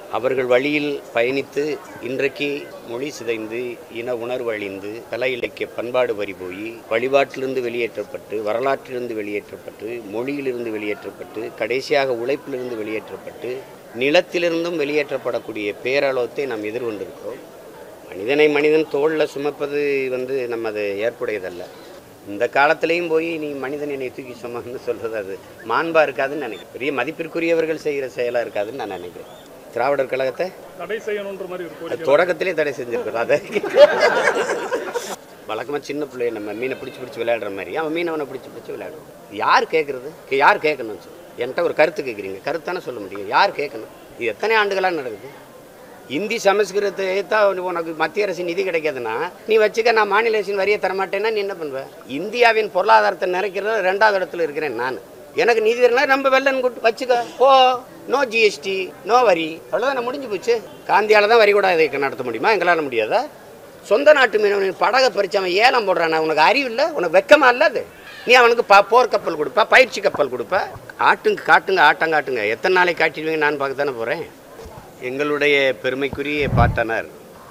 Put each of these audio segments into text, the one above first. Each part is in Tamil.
அவர்கள் வழியில் பயணித்து இன்றைக்கு மொழி சிதைந்து இன உணர்வு அழிந்து கலை இலக்கிய பண்பாடு வரி போய் வழிபாட்டிலிருந்து வெளியேற்றப்பட்டு வரலாற்றிலிருந்து வெளியேற்றப்பட்டு மொழியிலிருந்து வெளியேற்றப்பட்டு கடைசியாக உழைப்பிலிருந்து வெளியேற்றப்பட்டு நிலத்திலிருந்தும் வெளியேற்றப்படக்கூடிய பேரளவத்தை நாம் எதிர்கொண்டிருக்கிறோம் மனிதனை மனிதன் தோளில் சுமப்பது வந்து நம்ம அது ஏற்புடையதல்ல இந்த காலத்திலையும் போய் நீ மனிதன் என்னை தூக்கி சுமன்னு சொல்றது அது மாண்பா இருக்காதுன்னு நினைக்கிறேன் பெரிய மதிப்பிற்குரியவர்கள் செய்கிற செயலாக இருக்காதுன்னு நான் நினைக்கிறேன் திராவிடர் கழகத்தை தடை செய்யணுன்ற மாதிரி ஒரு அது கோரிக்கை தொடக்கத்திலே தடை செஞ்சிருக்கிறோம் அதை வழக்கமாக சின்ன பிள்ளைய நம்ம மீனை பிடிச்சி பிடிச்சி விளையாடுற மாதிரி அவன் மீனவனை பிடிச்சி பிடிச்சி விளையாடுவோம் யார் கேட்குறது யார் கேட்கணும்னு சொல்லு என்கிட்ட ஒரு கருத்து கேட்குறீங்க கருத்தானே சொல்ல முடியும் யார் கேட்கணும் இது எத்தனை ஆண்டுகளாக நடக்குது இந்தி சமஸ்கிருதத்தை ஏத்தா உனக்கு மத்திய அரசு நிதி கிடைக்காதுன்னா நீ வச்சுக்க நான் மாநில அரசின் வரியை தரமாட்டேன்னா நீ என்ன பண்ணுவ இந்தியாவின் பொருளாதாரத்தை நிறைக்கிறது ரெண்டாவது இடத்துல இருக்கிறேன் நான் எனக்கு நிதி தரல நம்ம வெள்ளன் கூட்டு வச்சுக்க போ நோ ஜிஎஸ்டி நோ வரி அவ்வளோதான் முடிஞ்சு போச்சு காந்தியால தான் வரி கூட இதை நடத்த முடியுமா எங்களால் முடியாதா சொந்த நாட்டு மீனவனின் படகை பறிச்சு அவன் ஏலம் போடுறானா உனக்கு அறிவு இல்லை உனக்கு வெக்கமா இல்லை அது நீ அவனுக்கு பா போர் கப்பல் கொடுப்ப பயிற்சி கப்பல் கொடுப்ப ஆட்டுங்க காட்டுங்க ஆட்டம் காட்டுங்க எத்தனை நாளைக்கு காட்டிடுவீங்க நான் பார்க்க தானே போகிறேன் எங்களுடைய பெருமைக்குரிய பாட்டனார்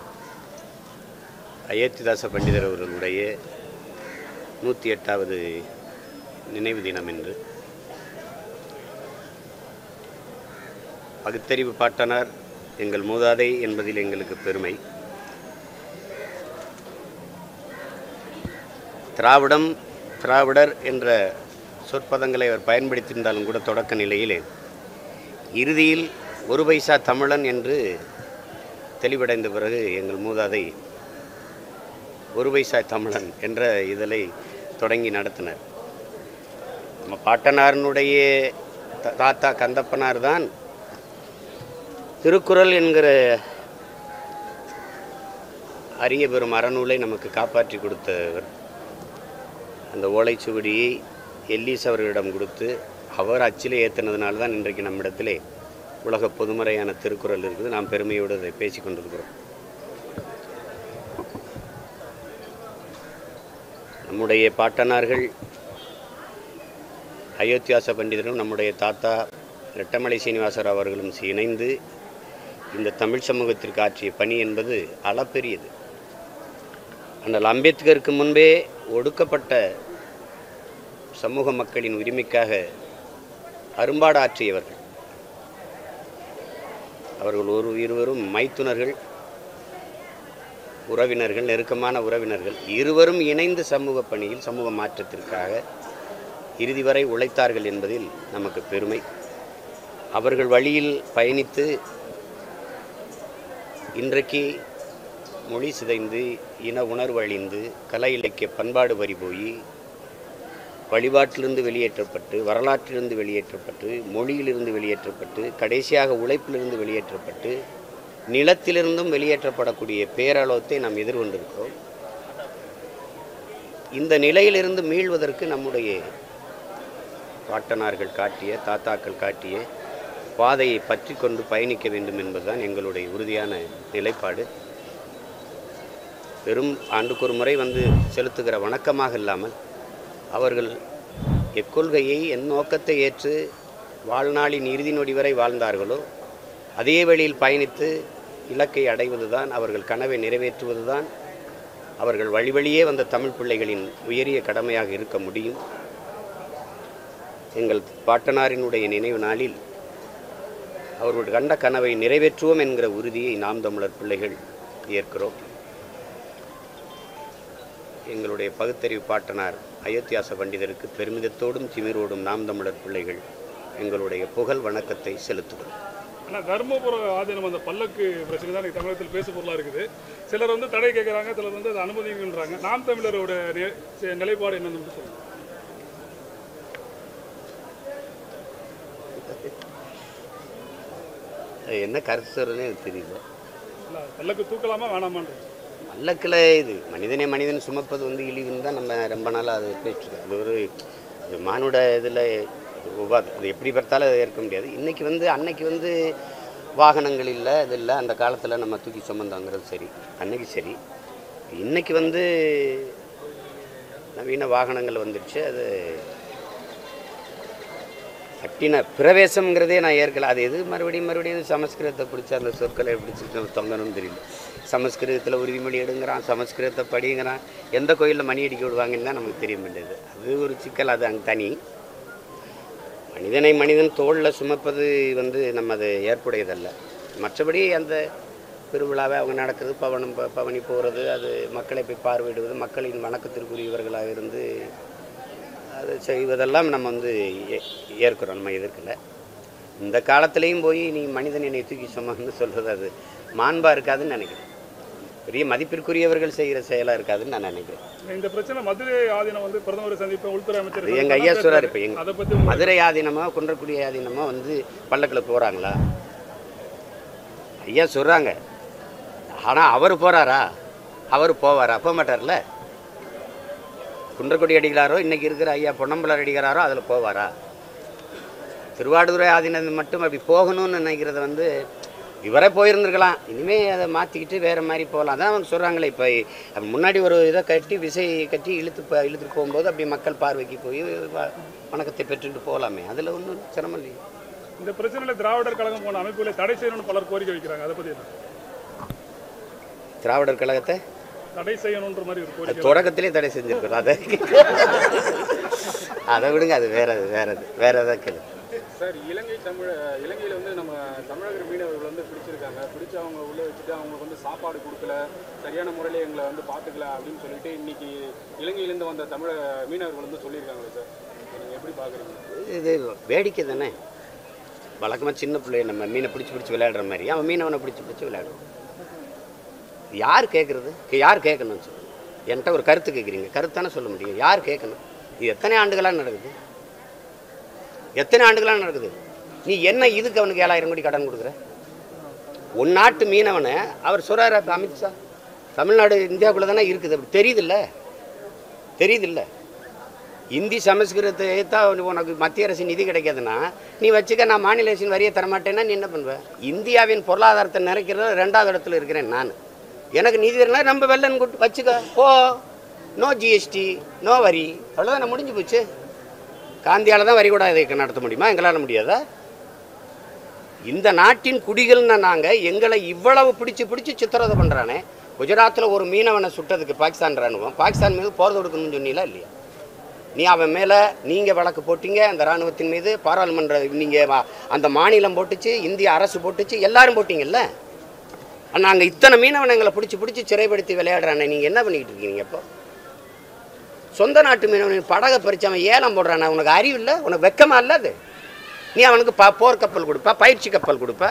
அயோத்திதாச பண்டிதர் அவர்களுடைய நூற்றி எட்டாவது நினைவு தினம் என்று பகுத்தறிவு பாட்டனார் எங்கள் மூதாதை என்பதில் எங்களுக்கு பெருமை திராவிடம் திராவிடர் என்ற சொற்பதங்களை அவர் பயன்படுத்தியிருந்தாலும் கூட தொடக்க நிலையிலே இறுதியில் ஒரு பைசா தமிழன் என்று தெளிவடைந்த பிறகு எங்கள் மூதாதை ஒரு பைசா தமிழன் என்ற இதழை தொடங்கி நடத்தினர் நம்ம பாட்டனாரனுடைய த- தாத்தா கந்தப்பனார் தான் திருக்குறள் என்கிற அரிய பெரும் அறநூலை நமக்கு காப்பாற்றி கொடுத்தவர் அந்த ஓலைச்சுவடியை எல்லீஸ் அவர்களிடம் கொடுத்து அவர் அச்சிலே ஏற்றினதுனால தான் இன்றைக்கு நம்மிடத்திலே உலக பொதுமறையான திருக்குறள் இருக்குது நாம் பெருமையோடு அதை பேசிக் கொண்டிருக்கிறோம் நம்முடைய பாட்டனார்கள் அயோத்தியாச பண்டிதரும் நம்முடைய தாத்தா ரெட்டமலை சீனிவாசராவ் அவர்களும் இணைந்து இந்த தமிழ் சமூகத்திற்கு ஆற்றிய பணி என்பது அளப்பெரியது ஆனால் அம்பேத்கருக்கு முன்பே ஒடுக்கப்பட்ட சமூக மக்களின் உரிமைக்காக அரும்பாடு ஆற்றியவர்கள் அவர்கள் ஒரு இருவரும் மைத்துனர்கள் உறவினர்கள் நெருக்கமான உறவினர்கள் இருவரும் இணைந்து சமூக பணியில் சமூக மாற்றத்திற்காக இறுதி வரை உழைத்தார்கள் என்பதில் நமக்கு பெருமை அவர்கள் வழியில் பயணித்து இன்றைக்கு மொழி சிதைந்து இன உணர்வு அழிந்து கலை இலக்கிய பண்பாடு வரி போய் வழிபாட்டிலிருந்து வெளியேற்றப்பட்டு வரலாற்றிலிருந்து வெளியேற்றப்பட்டு மொழியிலிருந்து வெளியேற்றப்பட்டு கடைசியாக உழைப்பிலிருந்து வெளியேற்றப்பட்டு நிலத்திலிருந்தும் வெளியேற்றப்படக்கூடிய பேரளவத்தை நாம் எதிர்கொண்டிருக்கிறோம் இந்த நிலையிலிருந்து மீள்வதற்கு நம்முடைய பாட்டனார்கள் காட்டிய தாத்தாக்கள் காட்டிய பாதையை பற்றி கொண்டு பயணிக்க வேண்டும் என்பதுதான் எங்களுடைய உறுதியான நிலைப்பாடு வெறும் ஆண்டுக்கு ஒரு முறை வந்து செலுத்துகிற வணக்கமாக இல்லாமல் அவர்கள் எக்கொள்கையை என் நோக்கத்தை ஏற்று வாழ்நாளின் இறுதி நொடி வரை வாழ்ந்தார்களோ அதே வழியில் பயணித்து இலக்கை அடைவதுதான் அவர்கள் கனவை நிறைவேற்றுவதுதான் அவர்கள் வழி வழியே வந்த தமிழ் பிள்ளைகளின் உயரிய கடமையாக இருக்க முடியும் எங்கள் பாட்டனாரினுடைய நினைவு நாளில் அவர்கள் கண்ட கனவை நிறைவேற்றுவோம் என்கிற உறுதியை நாம் தமிழர் பிள்ளைகள் ஏற்கிறோம் எங்களுடைய பகுத்தறிவு பாட்டனார் அயோத்தியாச பண்டிதருக்கு பெருமிதத்தோடும் திமிரோடும் நாம் தமிழர் பிள்ளைகள் எங்களுடைய புகழ் வணக்கத்தை செலுத்துகிறோம் ஆனால் தர்மபுர ஆதீனம் அந்த பல்லக்கு பிரச்சனை தான் இன்னைக்கு தமிழகத்தில் பேசு பொருளாக இருக்குது சிலர் வந்து தடை கேட்குறாங்க சிலர் வந்து அதை அனுமதிங்கன்றாங்க நாம் தமிழரோட நி- சி- நிலைப்பாடு என்னன்னு மட்டும் சொல்லுங்க அது என்ன கருத்து சொல்றதுனே எனக்கு தெரியல இல்லை பல்லக்கு தூக்கலாமா வேணாமான்றது பல்லக்கில் இது மனிதனே மனிதன் சுமப்பது வந்து இழிவுன்னு தான் நம்ம ரொம்ப நாளாக அது பேசிட்டு அது ஒரு அது மானுட இதில் உபாது அது எப்படி பார்த்தாலும் அதை ஏற்க முடியாது இன்றைக்கி வந்து அன்னைக்கு வந்து வாகனங்கள் இல்லை இது இல்லை அந்த காலத்தில் நம்ம தூக்கி சுமந்தாங்கிறது சரி அன்னைக்கு சரி இன்னைக்கு வந்து நவீன வாகனங்கள் வந்துடுச்சு அது பட்டின பிரவேசம்ங்கிறதே நான் ஏற்கல அது எது மறுபடியும் மறுபடியும் சமஸ்கிருதத்தை பிடிச்சி அந்த சொற்களை பிடிச்சிட்டு தொங்கணும்னு தெரியல சமஸ்கிருதத்தில் உறுதிமொழி எடுங்கிறான் சமஸ்கிருதத்தை படிங்கிறான் எந்த கோயிலில் மணி அடிக்க விடுவாங்கன்னு தான் நமக்கு தெரிய மாட்டேது அது ஒரு சிக்கல் அது அங்கே தனி மனிதனை மனிதன் தோளில் சுமப்பது வந்து நம்ம அது ஏற்புடையதல்ல மற்றபடி அந்த திருவிழாவை அவங்க நடக்கிறது பவனம் ப- பவனி போகிறது அது மக்களை போய் பார்வையிடுவது மக்களின் வணக்கத்திற்குரியவர்களாக இருந்து அது செய்வதெல்லாம் நம்ம வந்து ஏ- ஏற்கிறோம் நம்ம எதிர்க்கல இந்த காலத்துலேயும் போய் நீ மனிதன் என்னை தூக்கி சுமன்னு சொல்கிறது அது மாண்பா இருக்காதுன்னு நினைக்கிறேன் பெரிய மதிப்பிற்குரியவர்கள் செய்கிற செயலாக இருக்காதுன்னு நான் நினைக்கிறேன் இந்த பிரச்சனை மதுரை ஆதீனம் வந்து பிரதமரை சந்திப்பேன் உள்துறை அமைச்சர் அது எங்க ஐயா சொல்றாரு இப்போ எங்க அதை பத்தி உங்க- மதுரை ஆதீனமா குன்றக்குடி ஆதீனமா வந்து பல்லக்கில் போகிறாங்களா ஐயா சொல்கிறாங்க ஆனால் அவர் போகிறாரா அவர் போவாரா போக மாட்டார்ல குன்றக்குடி அடிகளாரோ இன்னைக்கு இருக்கிற ஐயா பொன்னம்பலர் அடிகளாரோ அதில் போவாரா திருவாடுதுறை ஆதீனம் மட்டும் அப்படி போகணும்னு நினைக்கிறத வந்து இவரே போயிருந்திருக்கலாம் இனிமே அதை மாற்றிக்கிட்டு வேறு மாதிரி போகலாம் அதான் அவங்க சொல்கிறாங்களே இப்போ முன்னாடி ஒரு இதை கட்டி விசை கட்டி இழுத்து ப- இழுத்துட்டு போகும்போது அப்படி மக்கள் பார்வைக்கு போய் வ- வணக்கத்தை பெற்றுட்டு போகலாமே அதில் ஒன்றும் சிரமம் இல்லையே இந்த பிரச்சனையில திராவிடர் கழகம் போன அமைப்புகளை தடை செய்யணும்னு பலர் கோரிக்கை வைக்கிறாங்க அதை பத்தி என்ன திராவிடர் கழகத்தை தடை செய்யணுன்ற மாதிரி ஒரு கோரிக்கை தொடக்கத்திலே தடை செஞ்சிருக்கிறோம் அதை அதை விடுங்க அது வேற வேற வேற ஏதாவது கேளு சார் இலங்கை தமிழ் இலங்கையில் வந்து நம்ம தமிழக மீனவர்கள் வந்து பிடிச்சிருக்காங்க பிடிச்சு அவங்க உள்ளே வச்சுட்டு அவங்களுக்கு வந்து சாப்பாடு கொடுக்கல சரியான முறையில் எங்களை வந்து பார்த்துக்கல அப்படின்னு சொல்லிட்டு இன்னைக்கு இலங்கையிலேருந்து வந்த தமிழ மீனவர்கள் வந்து சொல்லியிருக்காங்களே சார் நீங்கள் எப்படி பார்க்குறீங்க இது வேடிக்கை தானே வழக்கமாக சின்ன பிள்ளைய நம்ம மீனை பிடிச்சி பிடிச்சி விளையாடுற மாதிரி அவன் மீனவனை பிடிச்சி பிடிச்சி விளையாடுவான் யார் கேட்குறது யார் கேட்கணும்னு சொல்லுங்க என்கிட்ட ஒரு கருத்து கேட்குறீங்க கருத்தானே சொல்ல முடியும் யார் கேட்கணும் இது எத்தனை ஆண்டுகளாக நடக்குது எத்தனை ஆண்டுகளாக நடக்குது நீ என்ன இதுக்கு அவனுக்கு ஏழாயிரம் கோடி கடன் கொடுக்குற உன் நாட்டு மீனவனை அவர் சொல்கிறார் அப்போ அமித்ஷா தமிழ்நாடு இந்தியாவுக்குள்ளே தானே இருக்குது அப்படி தெரியுதில்ல தெரியுதில்ல இந்தி சமஸ்கிருதத்தை ஏற்றா உனக்கு மத்திய அரசு நிதி கிடைக்காதுன்னா நீ வச்சுக்க நான் மாநில அரசின் வரியை தரமாட்டேன்னா நீ என்ன பண்ணுவ இந்தியாவின் பொருளாதாரத்தை நிறைக்கிறது ரெண்டாவது இடத்துல இருக்கிறேன் நான் எனக்கு நிதி தரலாம் நம்ம வெள்ளன் கூட்டு வச்சுக்க போ நோ ஜிஎஸ்டி நோ வரி அவ்வளோதான் முடிஞ்சு போச்சு காந்தியால் தான் வரி கூட இதை நடத்த முடியுமா எங்களால் முடியாதா இந்த நாட்டின் குடிகள்னு நாங்கள் எங்களை இவ்வளவு பிடிச்சு பிடிச்சு சித்திரவதை பண்ணுறானே குஜராத்தில் ஒரு மீனவனை சுட்டதுக்கு பாகிஸ்தான் ராணுவம் பாகிஸ்தான் மீது போர் தொடுக்கணும்னு சொன்னீங்களா இல்லையா நீ அவன் மேலே நீங்கள் வழக்கு போட்டீங்க அந்த ராணுவத்தின் மீது பாராளுமன்ற நீங்கள் அந்த மாநிலம் போட்டுச்சு இந்திய அரசு போட்டுச்சு எல்லாரும் போட்டீங்கல்ல நாங்கள் இத்தனை மீனவனை எங்களை பிடிச்சி பிடிச்சி சிறைப்படுத்தி விளையாடுறானே நீங்கள் என்ன பண்ணிக்கிட்டு இருக்கீங்க இப்போ சொந்த நாட்டு மீனவனின் படகை பறிச்சு அவன் ஏலம் போடுறானே உனக்கு அறிவு இல்லை உனக்கு வெக்கமா இல்லை அது நீ அவனுக்கு ப போர் கப்பல் கொடுப்ப பயிற்சி கப்பல் கொடுப்ப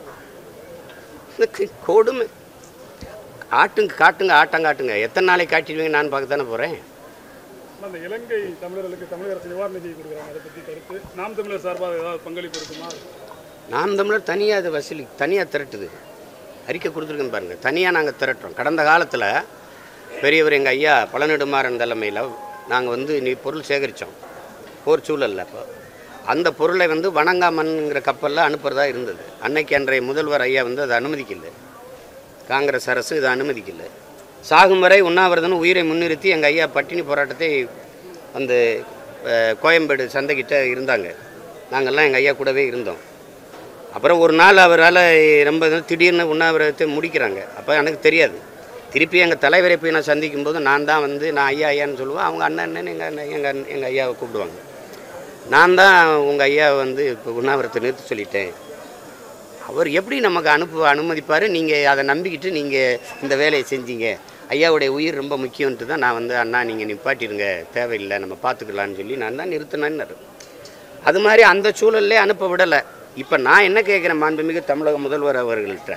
இதுக்கு கொடுமை ஆட்டுங்க காட்டுங்க ஆட்டங்காட்டுங்க எத்தனை நாளைக்கு காட்டிடுவீங்க நான் பார்க்க தானே போகிறேன் அந்த இலங்கை தமிழர்களுக்கு தமிழக அரசு நிவாரண நிதி கொடுக்குறாங்க அதை பற்றி கருத்து நாம் தமிழர் சார்பாக ஏதாவது பங்களிப்பு இருக்குமா நாம் தமிழர் தனியாக அது வசூலி தனியாக திரட்டுது அறிக்கை கொடுத்துருக்கேன் பாருங்கள் தனியாக நாங்கள் திரட்டுறோம் கடந்த காலத்தில் பெரியவர் எங்கள் ஐயா பழநெடுமாறன் தலைமையில் நாங்கள் வந்து நீ பொருள் சேகரித்தோம் போர் சூழல்ல அப்போ அந்த பொருளை வந்து வணங்காமன்ங்கிற கப்பலில் அனுப்புறதா இருந்தது அன்னைக்கு அன்றைய முதல்வர் ஐயா வந்து அதை அனுமதிக்கல காங்கிரஸ் அரசு இதை அனுமதிக்கல சாகும் வரை உண்ணாவிரதம் உயிரை முன்னிறுத்தி எங்கள் ஐயா பட்டினி போராட்டத்தை அந்த அஹ், கோயம்பேடு சந்தைக்கிட்ட இருந்தாங்க நாங்கள்லாம் எங்கள் ஐயா கூடவே இருந்தோம் அப்புறம் ஒரு நாள் அவரால் ரொம்ப இது திடீர்னு உண்ணாவிரதத்தை முடிக்கிறாங்க அப்போ எனக்கு தெரியாது திருப்பி எங்கள் தலைவரை போய் நான் சந்திக்கும் போது நான் தான் வந்து நான் ஐயா ஐயான்னு சொல்லுவேன் அவங்க அண்ணன் அண்ணன் எங்கள் அண்ணன் எங்கள் அண்ணன் எங்கள் ஐயாவை கூப்பிடுவாங்க நான் தான் உங்கள் ஐயாவை வந்து இப்போ உண்ணாவிரத்தை நிறுத்த சொல்லிட்டேன் அவர் எப்படி நமக்கு அனுப்பு அனுமதிப்பார் நீங்கள் அதை நம்பிக்கிட்டு நீங்கள் இந்த வேலையை செஞ்சீங்க ஐயாவுடைய உயிர் ரொம்ப முக்கியம்ன்ட்டு தான் நான் வந்து அண்ணா நீங்கள் நிப்பாட்டிடுங்க தேவையில்லை நம்ம பார்த்துக்கலான்னு சொல்லி நான் தான் நிறுத்தினேன்னாரு அது மாதிரி அந்த சூழல்லே அனுப்ப விடலை இப்போ நான் என்ன கேட்குறேன் மாண்புமிகு தமிழக முதல்வர் அவர்கள்ட்ட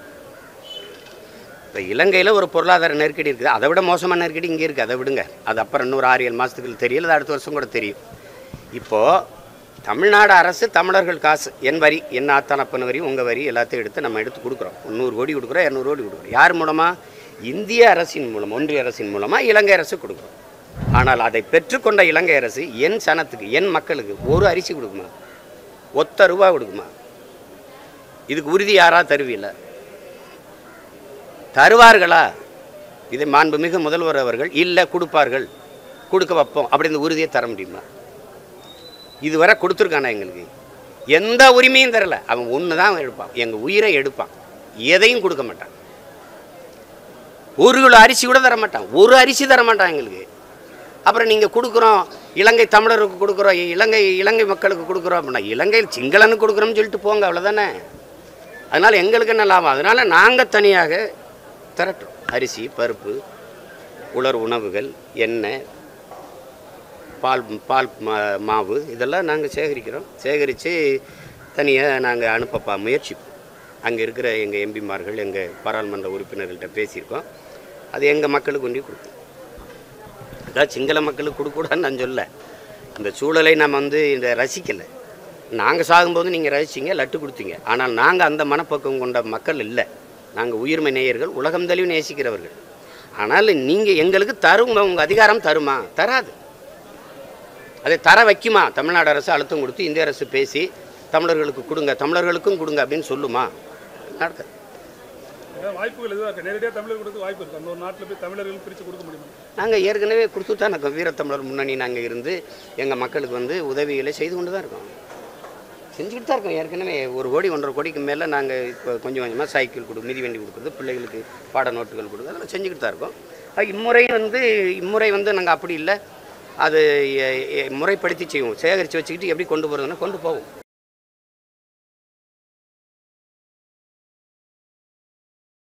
இப்போ இலங்கையில் ஒரு பொருளாதார நெருக்கடி இருக்குது அதை விட மோசமான நெருக்கடி இங்கே இருக்குது அதை விடுங்க அது அப்புறம் இன்னொரு ஆறு ஏழு மாதத்துக்கு தெரியல அது அடுத்த வருஷம் கூட தெரியும் இப்போது தமிழ்நாடு அரசு தமிழர்கள் காசு என் வரி என் ஆத்தானப்பன் வரி உங்கள் வரி எல்லாத்தையும் எடுத்து நம்ம எடுத்து கொடுக்குறோம் நூறு கோடி கொடுக்குறோம் இரநூறு கோடி கொடுக்குறோம் யார் மூலமாக இந்திய அரசின் மூலம் ஒன்றிய அரசின் மூலமாக இலங்கை அரசு கொடுக்குறோம் ஆனால் அதை பெற்றுக்கொண்ட இலங்கை அரசு என் சனத்துக்கு என் மக்களுக்கு ஒரு அரிசி கொடுக்குமா ஒத்த ரூபா கொடுக்குமா இதுக்கு உறுதி யாரா தருவில்லை தருவார்களா இதை மாண்புமிகு முதல்வர் அவர்கள் இல்லை கொடுப்பார்கள் கொடுக்க வைப்போம் அப்படி இந்த உறுதியை தர முடியுமா இதுவரை கொடுத்துருக்கானா எங்களுக்கு எந்த உரிமையும் தரல அவன் ஒன்று தான் எடுப்பான் எங்கள் உயிரை எடுப்பான் எதையும் கொடுக்க மாட்டான் ஒரு கிலோ அரிசி கூட தர மாட்டான் ஒரு அரிசி தர மாட்டான் எங்களுக்கு அப்புறம் நீங்கள் கொடுக்குறோம் இலங்கை தமிழருக்கு கொடுக்குறோம் இலங்கை இலங்கை மக்களுக்கு கொடுக்குறோம் அப்படின்னா இலங்கையில் சிங்களனுக்கு கொடுக்குறோம்னு சொல்லிட்டு போங்க அவ்வளோதானே அதனால் எங்களுக்கு என்ன லாபம் அதனால் நாங்கள் தனியாக திரட்டுறோம் அரிசி பருப்பு உலர் உணவுகள் எண்ணெய் பால் பால் மா- மாவு இதெல்லாம் நாங்கள் சேகரிக்கிறோம் சேகரித்து தனியாக நாங்கள் அனுப்பப்பா முயற்சிப்போம் அங்கே இருக்கிற எங்கள் எம்பிமார்கள் எங்கள் பாராளுமன்ற உறுப்பினர்கள்ட்ட பேசியிருக்கோம் அது எங்கள் மக்களுக்கு கொண்டு போய் கொடுப்போம் அதான் சிங்கள மக்களுக்கு கொடுக்கூடாதுன்னு நான் சொல்ல இந்த சூழலை நம்ம வந்து இந்த ரசிக்கலை நாங்கள் சாகும்போது நீங்கள் ரசிச்சிங்க லட்டு கொடுத்தீங்க ஆனால் நாங்கள் அந்த மனப்பக்குவம் கொண்ட மக்கள் இல்லை நாங்கள் உயிர்மை நேயர்கள் உலகம் தெளிவு நேசிக்கிறவர்கள் ஆனால் நீங்கள் எங்களுக்கு தரும் உங்கள் அதிகாரம் தருமா தராது அதை தர வைக்குமா தமிழ்நாடு அரசு அழுத்தம் கொடுத்து இந்திய அரசு பேசி தமிழர்களுக்கு கொடுங்க தமிழர்களுக்கும் கொடுங்க அப்படின்னு சொல்லுமா நடக்காது ஏதாவது வாய்ப்புகள் எதுவும் இருக்கு நேரடியாக தமிழர் கொடுத்து வாய்ப்பு இருக்கு அந்த ஒரு நாட்டில் போய் தமிழர்கள் பிரித்து கொடுக்க முடியுமா நாங்கள் ஏற்கனவே கொடுத்து தான் இருக்கோம் வீரத்தமிழர் முன்னணி நாங்கள் இருந்து எங்கள் மக்களுக்கு வந்து உதவிகளை செய்து கொண்டு தான் இருக்கோம் செஞ்சுக்கிட்டு தான் இருக்கோம் ஏற்கனவே ஒரு கோடி ஒன்றரை கோடிக்கு மேலே நாங்கள் இப்போ கொஞ்சம் கொஞ்சமாக சைக்கிள் கொடு மிதிவண்டி கொடுக்குறது பிள்ளைகளுக்கு பாட நோட்டுகள் கொடுக்குறது அதெல்லாம் செஞ்சுக்கிட்டு தான் இருக்கோம் அது இம்முறை வந்து இம்முறை வந்து நாங்கள் அப்படி இல்லை அது எ- எ- முறைப்படுத்தி செய்வோம் சேகரித்து வச்சுக்கிட்டு எப்படி கொண்டு போகிறதுன்னா கொண்டு போவோம்